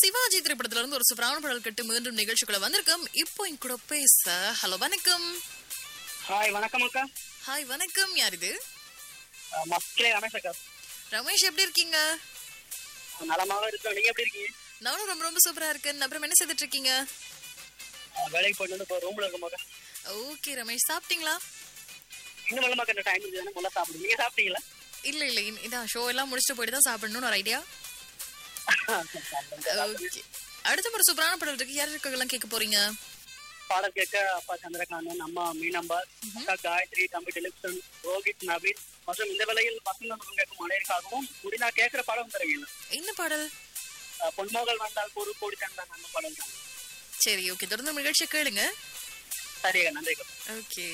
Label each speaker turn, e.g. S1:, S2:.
S1: சிவாஜி திரைப்படத்துல இருந்து ஒரு சூப்பரான பாடல் கட்டு மீண்டும் நிகழ்ச்சிக்குள்ள வந்திருக்கோம் இப்போ என் கூட பேச ஹலோ வணக்கம்
S2: ஹாய் வணக்கம் அக்கா
S1: ஹாய் வணக்கம் யார் இது
S2: அஹ் மக்களே ரமேஷ் அக்கா
S1: ரமேஷ் எப்படி இருக்கீங்க
S2: நலமாக இருக்கோம் நீங்க எப்படி இருக்கீங்க
S1: நானும் ரொம்ப ரொம்ப சூப்பரா இருக்கேன் அப்புறம் என்ன செய்துட்டு இருக்கீங்க
S2: அஹ் வேலைக்கு போயிட்டு வந்து இப்போ ரூம்ல இருக்கோம் அக்கா
S1: ஓகே ரமேஷ் சாப்பிட்டீங்களா
S2: இன்னும் வெள்ளமா கண்ட டைம் இருக்குது முதல்ல சாப்பிடுங்க நீங்க சாப்பிட்டீங்களா
S1: இல்ல இல்ல இன்- இதான் ஷோ எல்லாம் முடிச்சுட்டு போயிட்டு தான் சாப்பிடணும்னு ஒரு ஐடியா ஓகே அடுத்த ஒரு சூப்பரான பாடல் இருக்கு யார் இருக்கலாம் கேட்க போறீங்க
S2: பாடல் கேட்க அப்பா சந்திரகாந்தன் அம்மா மீனம்பர் அக்கா காயத்ரி தம்பி டெலிப்சன் ரோஹித் நவீன் மற்றும் இந்த வேளையில் பசங்க முகம் கேட்கும் அனைவருக்காகவும் முடி நான் கேட்கிற படம் தருவீங்க
S1: என்ன பாடல்
S2: பொன்மோகல் வந்தால் ஒரு கோடி தந்தான் அந்த படம் தான்
S1: சரி ஓகே தொடர்ந்து நிகழ்ச்சி கேளுங்க
S2: சரியா நன்றி அக்கா.
S1: ஓகே